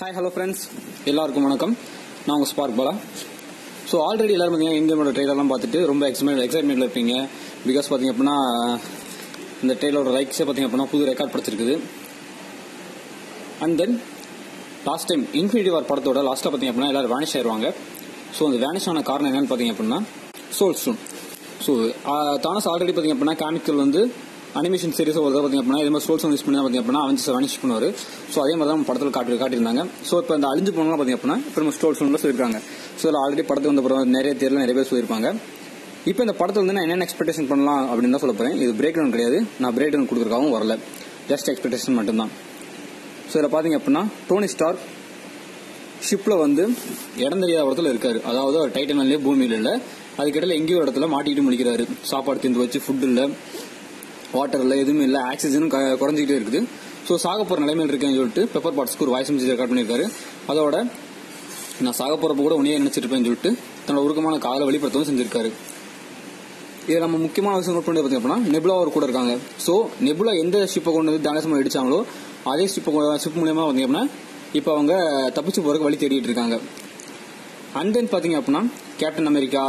hi hello friends எல்லாருக்கும் வணக்கம் நான் உங்கள் ஸ்பார்க் பாலா ஸோ ஆல்ரெடி எல்லாரும் பார்த்தீங்கன்னா இந்தியனோட ட்ரெயிலர்லாம் பார்த்துட்டு ரொம்ப எக்ஸைட்மெண்ட் எக்ஸைட்மெண்ட்டில் இருப்பீங்க பிகாஸ் பார்த்தீங்க அப்படின்னா இந்த ட்ரெயிலரோட ரைக்ஸே பார்த்தீங்க அப்படின்னா புது ரெக்கார்ட் படிச்சிருக்குது and then last time Infinity War படத்தோட லாஸ்ட்டாக பார்த்தீங்க அப்படின்னா எல்லாரும் வேனிஷ் ஆயிடுவாங்க ஸோ அந்த வேனிஷ் ஆன காரணம் என்னன்னு பார்த்தீங்க அப்படின்னா soul stone so Thanos already பார்த்தீங்க அப்படின்னா காமிக்கல் வந்து அனிமேஷன் சீரிஸ் ஒரு பார்த்தீங்க அப்படின்னா இதே மாதிரி சோல்ஸ் யூஸ் பண்ணி தான் பார்த்தீங்க அப்படின்னா அவஞ்சஸ் வேனிஷ் பண்ணுவார் ஸோ அதே மாதிரி தான் நம்ம படத்தில் காட்டி காட்டியிருந்தாங்க ஸோ இப்போ இந்த அழிஞ்சு போனலாம் பார்த்தீங்க அப்படின்னா இப்போ நம்ம ஸ்டோல் ஸ்டோனில் சொல்லியிருக்காங்க ஸோ இதில் ஆல்ரெடி படத்துக்கு வந்த அப்புறம் நிறைய தேர்ல நிறைய பேர் சொல்லியிருப்பாங்க இப்போ இந்த படத்தில் வந்து நான் என்னென்ன எக்ஸ்பெக்டேஷன் பண்ணலாம் அப்படின்னு தான் சொல்ல போகிறேன் இது பிரேக் டவுன் கிடையாது நான் பிரேக் டவுன் கொடுக்குறக்காகவும் வரல ஜஸ்ட் எக்ஸ்பெக்டேஷன் மட்டும்தான் ஸோ இதில் பார்த்தீங்க அப்படின்னா டோனி ஸ்டார் ஷிப்பில் வந்து இடம் தெரியாத இடத்துல இருக்காரு அதாவது அவர் டைட்டன்லேயே பூமியில் இல்லை அதுக்கிடையில் எங்கேயோ ஒரு இடத்துல மாட்டிக்கிட்டு முடிக்கிறாரு சாப்பாடு தின்று வச்சு ஃபுட் இல்லை வாட்டர் இல்லை எதுவுமே இல்லை ஆக்சிஜனும் க- குறைஞ்சிக்கிட்டே இருக்குது ஸோ சாக போகிற நிலைமையில் இருக்கேன்னு சொல்லிட்டு பெப்பர் பாட்ஸ்க்கு ஒரு வாய்ஸ் மெசேஜ் ரெக்கார்ட் பண்ணியிருக்காரு அதோட நான் சாக போகிறப்ப கூட உன்னையே நினைச்சிருப்பேன்னு சொல்லிட்டு தன்னோட உருக்கமான காலை வெளிப்படுத்தவும் செஞ்சிருக்காரு இதில் நம்ம முக்கியமான விஷயம் நோட் பண்ணி பார்த்தீங்க அப்படின்னா நெபுலா அவர் கூட இருக்காங்க ஸோ நெபுலா எந்த ஷிப்பை கொண்டு வந்து தானசமாக அடிச்சாங்களோ அதே ஷிப்பை ஷிப் மூலியமாக பார்த்தீங்க அப்படின்னா இப்போ அவங்க தப்பிச்சு போகிறதுக்கு வழி தேடிட்டு இருக்காங்க அண்ட் தென் பார்த்தீங்க அப்படின்னா Captain America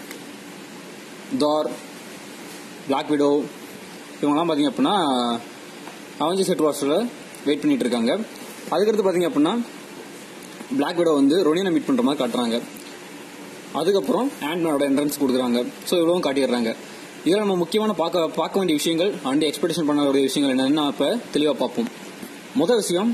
Thor Black Widow இவங்கெல்லாம் பார்த்தீங்க அப்படின்னா அவஞ்ச செட் வார்ஸில் வெயிட் பண்ணிட்டு இருக்காங்க அதுக்கடுத்து பார்த்தீங்க அப்படின்னா பிளாக் விடோ வந்து ரொனினை மீட் பண்ணுற மாதிரி காட்டுறாங்க அதுக்கப்புறம் ஆண்ட்மேனோட என்ட்ரன்ஸ் கொடுக்குறாங்க ஸோ இவ்வளவும் காட்டிடுறாங்க இதில் நம்ம முக்கியமான பார்க்க பார்க்க வேண்டிய விஷயங்கள் அண்ட் எக்ஸ்பெக்டேஷன் பண்ண வேண்டிய விஷயங்கள் என்னன்னு இப்போ தெளிவாக பார்ப்போம் முதல் விஷயம்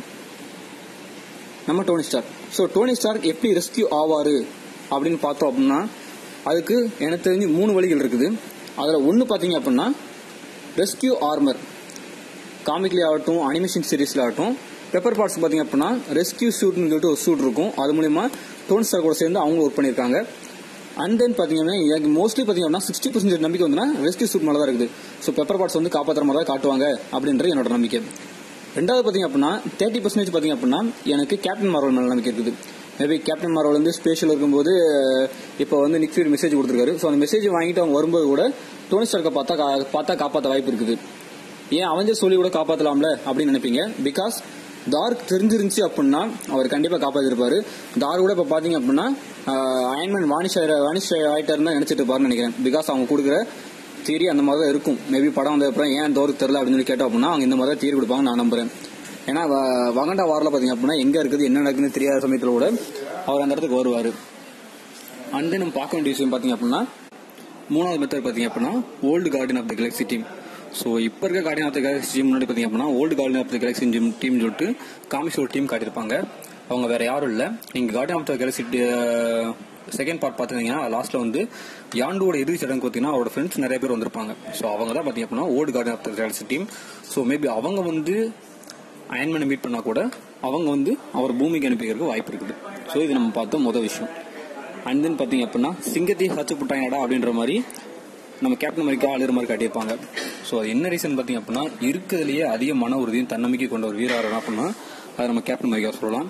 நம்ம Tony Stark so Tony Stark எப்படி ரெஸ்கியூ ஆவாரு அப்படின்னு பார்த்தோம் அப்படின்னா அதுக்கு எனக்கு தெரிஞ்சு மூணு வழிகள் இருக்குது அதில் ஒன்று பார்த்தீங்க அப்படின்னா ரெஸ்கியூ ஆர்மர் காமிக்லி ஆகட்டும் அனிமேஷன் சீரிஸ்ல ஆகட்டும் பெப்பர் பார்ட்ஸ் பார்த்தீங்க அப்படின்னா ரெஸ்கியூ ஷூட்னு சொல்லிட்டு ஒரு ஷூட் இருக்கும் அது மூலியமா டோன் ஸ்டார் கூட சேர்ந்து அவங்க ஒர்க் பண்ணியிருக்காங்க அண்ட் தென் பார்த்தீங்கன்னா எனக்கு மோஸ்ட்லி பார்த்தீங்க அப்படின்னா சிக்ஸ்டி பர்சன்டேஜ் நம்பிக்கை வந்துன்னா ரெஸ்கியூ ஷூட் மேலே தான் இருக்குது ஸோ பெப்பர் பார்ட்ஸ் வந்து காப்பாற்றுற மாதிரி தான் காட்டுவாங்க அப்படின்றது என்னோட நம்பிக்கை ரெண்டாவது பார்த்தீங்க அப்படின்னா தேர்ட்டி பர்சன்டேஜ் பார்த்தீங்க அப்படின்னா எனக்கு கேப்டன் மார்வல் மேலே நம்பிக்கை இருக்குது மேபி கேப்டன் மார்வல் வந்து ஸ்பேஷியல் இருக்கும்போது இப்போ வந்து நிக்ஃபீட் மெசேஜ் கொடுத்துருக்காரு ஸோ அந்த மெசேஜ் வாங்கிட்டு அவங்க வரும்போது கூட டோனி ஸ்டார்க்கை பார்த்தா கா- பார்த்தா காப்பாற்ற வாய்ப்பு இருக்குது ஏன் அவஞ்ச சொல்லி கூட காப்பாத்தலாம்ல அப்படின்னு நினைப்பீங்க பிகாஸ் டார்க் தெரிஞ்சிருந்துச்சு அப்படின்னா அவர் கண்டிப்பா காப்பாத்திருப்பாரு தார் கூட இப்ப பாத்தீங்க அப்படின்னா அயன்மேன் வானிஷ் வானிஷ் ஆயிட்டாருன்னு தான் நினைச்சிட்டு இருப்பாருன்னு நினைக்கிறேன் பிகாஸ் அவங்க கொடுக்குற தியரி அந்த மாதிரி தான் இருக்கும் மேபி படம் வந்த அப்புறம் ஏன் தோருக்கு தெரியல அப்படின்னு சொல்லி கேட்டோம் அப்படின்னா அவங்க இந்த மாதிரி தான் தியரி கொடுப்பாங்க நான் நம்புறேன் ஏன்னா வ- வகண்டா வாரில் பாத்தீங்க அப்படின்னா எங்க இருக்குது என்ன நடக்குதுன்னு தெரியாத சமயத்தில் கூட அவர் அந்த இடத்துக்கு வருவாரு அண்ட் தென் நம்ம பார்க்க வேண்டிய விஷயம் பாத்தீங்க அப்படின்னா மூணாவது மெத்தட் பார்த்தீங்க அப்படின்னா old Guardian of the Galaxy team so இப்போ இருக்க Guardian of the Galaxy team முன்னாடி பார்த்தீங்க அப்படின்னா old Guardian of the Galaxy team team சொல்லிட்டு காமிக்ஸ் ஒரு டீம் காட்டியிருப்பாங்க அவங்க வேற யாரும் இல்லை நீங்கள் Guardian of the Galaxy second part பார்த்துருந்தீங்கன்னா லாஸ்ட்ல வந்து யாண்டோட இறுதி சடங்கு பார்த்தீங்கன்னா அவரோட ஃப்ரெண்ட்ஸ் நிறைய பேர் வந்திருப்பாங்க ஸோ அவங்க தான் பார்த்தீங்க அப்படின்னா old Guardian of the Galaxy team so maybe அவங்க வந்து அயன்மேனை மீட் பண்ணா கூட அவங்க வந்து அவர் பூமிக்கு அனுப்பிக்கிறதுக்கு வாய்ப்பு இருக்குது ஸோ இது நம்ம பார்த்தோம் முதல் விஷயம் அண்ட் தென் பார்த்தீங்க அப்படின்னா சிங்கத்தையும் சச்சு புட்டாங்கடா அப்படின்ற மாதிரி நம்ம கேப்டன் அமெரிக்கா அழுகிற மாதிரி காட்டியிருப்பாங்க ஸோ அது என்ன ரீசன் பார்த்தீங்க அப்படின்னா இருக்கிறதுலேயே அதிக மன உறுதியும் தன்னம்பிக்கை கொண்ட ஒரு வீரர் என்ன அப்படின்னா அதை நம்ம கேப்டன் அமெரிக்கா சொல்லலாம்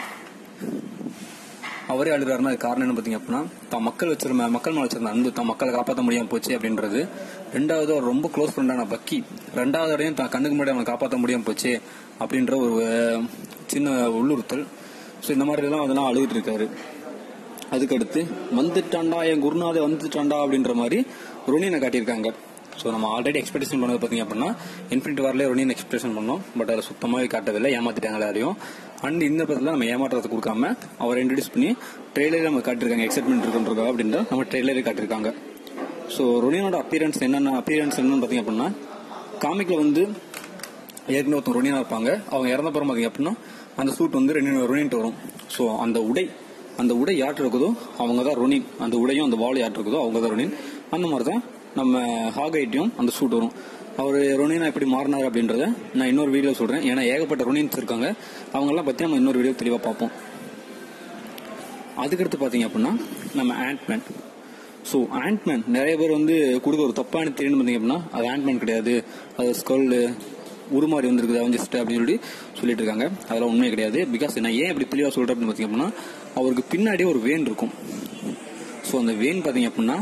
அவரே அழுகிறாருன்னா அது காரணம் என்ன பார்த்தீங்க அப்படின்னா தான் மக்கள் வச்சிருந்த மக்கள் மேலே வச்சிருந்த அன்பு தான் மக்களை காப்பாற்ற முடியாம போச்சு அப்படின்றது ரெண்டாவது அவர் ரொம்ப க்ளோஸ் ஃப்ரெண்டான பக்கி ரெண்டாவது இடையும் தான் கண்ணுக்கு முன்னாடி அவனை காப்பாற்ற முடியாம போச்சு அப்படின்ற ஒரு அஹ், சின்ன உள்ளுறுத்தல் ஸோ இந்த மாதிரி எல்லாம் அதெல்லாம் அழுகிட்டு இருக்காரு அதுக்கடுத்து வந்துட்டாண்டா என் குருநாதே வந்துட்டாண்டா அப்படின்ற மாதிரி ரொனினை காட்டியிருக்காங்க ஸோ நம்ம ஆல்ரெடி எக்ஸ்பெக்டேஷன் பண்ணது பார்த்தீங்க அப்படின்னா இன்ஃபினிட் வார்லேயே ரொனின் எக்ஸ்பெக்டேஷன் பண்ணோம் பட் அதை சுத்தமாகவே காட்டவில்லை ஏமாத்திட்டாங்க எல்லாரையும் அண்ட் இந்த படத்தில் நம்ம ஏமாற்றத்தை கொடுக்காம அவரை இன்ட்ரடியூஸ் பண்ணி ட்ரெய்லரே நம்ம காட்டியிருக்காங்க எக்ஸைட்மெண்ட் இருக்குன்றதா அப்படின்ற நம்ம ட்ரெய்லரே காட்டியிருக்காங்க ஸோ ரொனினோட அப்பியரன்ஸ் என்னென்ன அப்பியரன்ஸ் என்னன்னு பார்த்தீங்க அப்படின்னா காமிக்ல வந்து ஏற்கனவே ஒருத்தர் ரொனினா இருப்பாங்க அவங்க இறந்த பிறகு பார்த்தீங்க அப்படின்னா அந்த சூட் வந்து ரெண்டு ரொனின்ட்டு வரும் ஸோ அந்த உடை அந்த உடை யார்ட்டு இருக்குதோ அவங்க தான் ரொனின் அந்த உடையும் அந்த வால் யார்ட்டு இருக்குதோ அவங்க தான் ரொனின் அந்த மாதிரி தான் நம்ம ஹாகைட்டையும் அந்த சூட் வரும் அவர் ரொனினா எப்படி மாறினார் அப்படின்றத நான் இன்னொரு வீடியோ சொல்றேன் ஏன்னா ஏகப்பட்ட ரொனின்ஸ் இருக்காங்க அவங்கெல்லாம் பற்றி நம்ம இன்னொரு வீடியோ தெளிவாக பார்ப்போம் அதுக்கடுத்து பார்த்தீங்க அப்படின்னா நம்ம ஆண்ட்மேன் ஸோ ஆண்ட்மேன் நிறைய பேர் வந்து கொடுக்க ஒரு தப்பான தெரியும் பார்த்தீங்க அப்படின்னா அது ஆண்ட்மேன் கிடையாது அது ஸ்கல்லு உருமாறி வந்திருக்குது அவஞ்சிஸ்ட் அப்படின்னு சொல்லி சொல்லிட்டு இருக்காங்க அதெல்லாம் உண்மை கிடையாது பிகாஸ் நான் ஏன் இப்படி தெளிவாக சொல்றேன் அப்படின்னு பார்த்தீங்க அப்படின்னா அவருக்கு பின்னாடி ஒரு வேன் இருக்கும் ஸோ அந்த வேன் பார்த்தீங்க அப்படின்னா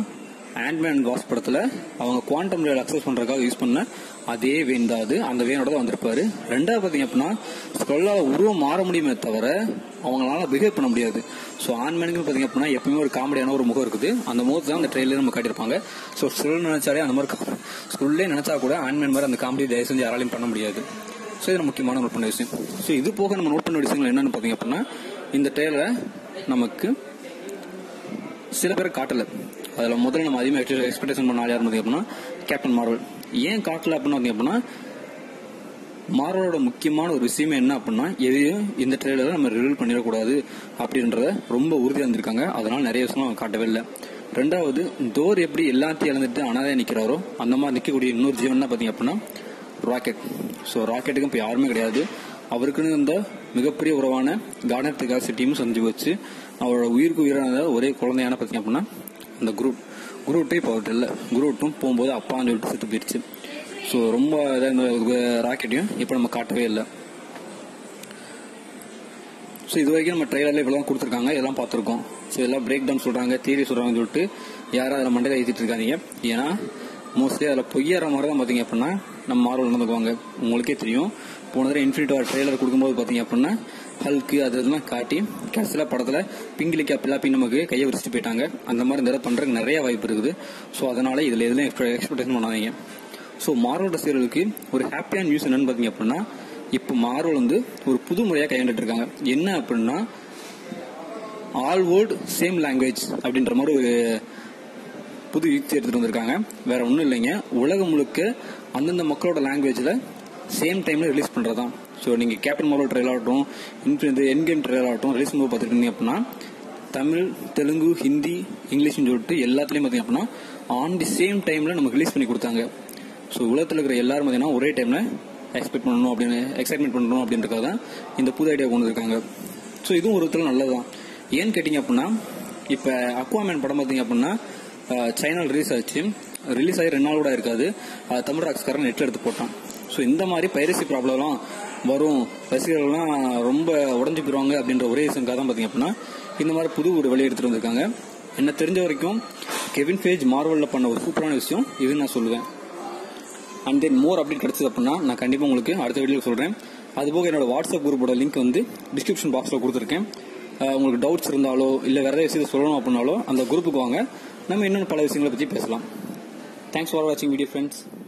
ஆண்ட்மேன் காஸ் படத்துல அவங்க குவாண்டம் ரியல் அக்சஸ் பண்றதுக்காக யூஸ் பண்ண அதே வேன் தான் அது அந்த வேனோட தான் வந்திருப்பாரு ரெண்டாவது பாத்தீங்க அப்படின்னா ஸ்க்ரல்லால உருவம் மாற முடியுமே தவிர அவங்களால பிஹேவ் பண்ண முடியாது ஸோ ஆண்மேனுக்கு பாத்தீங்க அப்படின்னா எப்பவுமே ஒரு காமெடியான ஒரு முகம் இருக்குது அந்த முகத்தை தான் அந்த ட்ரெயிலர் நம்ம காட்டியிருப்பாங்க ஸோ ஸ்க்ரோல் நினைச்சாலே அந்த மாதிரி ஸ்க்ரூல்லே நினைச்சா கூட ஆண்மேன் மாதிரி அந்த காமெடி தயவு செஞ்சு யாராலையும் பண்ண முடியாது ஸோ இது முக்கியமான நோட் பண்ண விஷயம் ஸோ இது போக நம்ம நோட் பண்ண விஷயங்கள் என்னன்னு பாத்தீங்க அப்படின்னா இந்த ட்ரெயிலரை நமக்கு சில பேர் காட்டல அதுல முதல்ல நம்ம அதிகமாக எக்ஸ்பெக்டேஷன் பண்ண ஆள் யார் பார்த்தீங்க அப்படின்னா கேப்டன் மார்வல் ஏன் காட்டல அப்படின்னு பார்த்தீங்க அப்படின்னா மார்வலோட முக்கியமான ஒரு விஷயமே என்ன அப்படின்னா எதையும் இந்த ட்ரெயிலரை நம்ம ரிவீல் பண்ணிடக்கூடாது அப்படின்றத ரொம்ப உறுதியாக இருந்திருக்காங்க அதனால நிறைய விஷயம் அவங்க காட்டவே இல்லை ரெண்டாவது டோர் எப்படி எல்லாத்தையும் இழந்துட்டு அனாதையா நிற்கிறாரோ அந்த மாதிரி நிற்கக்கூடிய இன்னொரு ஜீவன் தான் பார்த்தீங்க அப்படின்னா ராக்கெட் ஸோ ராக்கெட்டுக்கு இப்போ யாருமே கிடையாது அவருக்குன்னு இருந்த மிகப்பெரிய உறவான கார்னர் திகாசி டீம் செஞ்சு வச்சு அவரோட உயிருக்கு உயிரான ஒரே குழந்தையான பார்த்தீங்க அப்படின்னா அந்த குரூப் குரூட்டே இப்போ அவர்கிட்ட இல்லை குரூட்டும் போகும்போது அப்பான்னு சொல்லிட்டு செத்து போயிடுச்சு ஸோ ரொம்ப இதாக இந்த ராக்கெட்டையும் இப்போ நம்ம காட்டவே இல்லை ஸோ இது வரைக்கும் நம்ம ட்ரெயிலரில் இவ்வளோ கொடுத்துருக்காங்க இதெல்லாம் பார்த்துருக்கோம் ஸோ இதெல்லாம் பிரேக் டவுன் சொல்கிறாங்க தியரி சொல்கிறாங்கன்னு சொல்லிட்டு யாரும் அதில் மண்டையில் ஏற்றிட்டு இருக்காதீங்க ஏன்னா மோஸ்ட்லி அதில் பொய்யற மாதிரி தான் பார்த்தீங்க அப்படின்னா நம்ம மார்வல் நடந்துக்குவாங்க உங்களுக்கே தெரியும் போன தடவை இன்ஃபினிட் வார் ட்ரெய்லர் கொடுக்கும்போது பார்த்தீங்க அப்படின்னா ஹல்க்கு அது இதெல்லாம் காட்டி கடைசியில் படத்தில் பிங்கிலிக்கா பில்லாப்பி நமக்கு கையை விரிச்சிட்டு போயிட்டாங்க அந்த மாதிரி இந்த தடவை பண்ணுறதுக்கு நிறைய வாய்ப்பு இருக்குது ஸோ அதனால இதில் எதுலையும் எக்ஸ்பெக்டேஷன் பண்ணாதீங்க ஸோ மார்வல் ரசிகர்களுக்கு ஒரு ஹாப்பியான நியூஸ் என்னன்னு பார்த்தீங்க அப்படின்னா இப்போ மார்வல் வந்து ஒரு புது முறையாக கையாண்டுட்டு இருக்காங்க என்ன அப்படின்னா ஆல் வேர்ல்டு சேம் லாங்குவேஜ் அப்படின்ற மாதிரி ஒரு புது யுக்தி எடுத்துட்டு வந்திருக்காங்க வேற ஒன்றும் இல்லைங்க உலகம் முழுக்க அந்தந்த மக்களோட லாங்குவேஜில் சேம் டைம்ல ரிலீஸ் பண்ணுறதான் ஸோ நீங்கள் கேப்டன் மார்வல் ட்ரெயில் ஆகட்டும் இன்ஃபினிட் என்கேம் ட்ரெயில் ஆகட்டும் ரிலீஸ் பண்ணும்போது பார்த்துருக்கீங்க அப்படின்னா தமிழ் தெலுங்கு ஹிந்தி இங்கிலீஷ்னு சொல்லிட்டு எல்லாத்துலேயும் பார்த்தீங்க அப்படின்னா ஆன் தி சேம் டைமில் நமக்கு ரிலீஸ் பண்ணி கொடுத்தாங்க ஸோ உலகத்தில் இருக்கிற எல்லாரும் பார்த்தீங்கன்னா ஒரே டைமில் எக்ஸ்பெக்ட் பண்ணணும் அப்படின்னு எக்ஸைட்மெண்ட் பண்ணணும் அப்படின்றக்காக தான் இந்த புது ஐடியா கொண்டு வந்திருக்காங்க ஸோ இதுவும் ஒரு விதத்தில் நல்லது தான் ஏன்னு கேட்டிங்க அப்படின்னா இப்போ அக்வாமேன் படம் பார்த்தீங்க அப்படின்னா சைனாவில் ரிலீஸ் ஆச்சு ரிலீஸ் ஆகி ரெண்டு நாள் கூட இருக்காது அது தமிழ் ராக்ஸ்காரன் நெட்டில் எடுத்து போட்டான் ஸோ இந்த மாதிரி பைரசி ப்ராப்ளம்லாம் வரும் ரசிகர்கள்லாம் ரொம்ப உடஞ்சு போயிருவாங்க அப்படின்ற ஒரே விஷயங்காக தான் பார்த்தீங்க அப்படின்னா இந்த மாதிரி புது ஒரு வெளியே எடுத்துட்டு வந்திருக்காங்க என்ன தெரிஞ்ச வரைக்கும் கெவின் ஃபேஜ் மார்வலில் பண்ண ஒரு சூப்பரான விஷயம் இது நான் சொல்லுவேன் அண்ட் தென் மோர் அப்டேட் கிடைச்சது அப்படின்னா நான் கண்டிப்பாக உங்களுக்கு அடுத்த வீடியோ சொல்கிறேன் அதுபோக என்னோட வாட்ஸ்அப் குரூப்போட லிங்க் வந்து டிஸ்கிரிப்ஷன் பாக்ஸில் கொடுத்துருக்கேன் அஹ் உங்களுக்கு டவுட்ஸ் இருந்தாலோ இல்லை வேறு ஏதாவது விஷயத்தை சொல்லணும் அப்படின்னாலோ அந்த குரூப்புக்கு வாங்க நம்ம இன்னும் பல விஷயங்களை பற்றி பேசலாம் தேங்க்ஸ் ஃபார் வாட்சிங் வீடியோ ஃப்ரெண்ட்ஸ்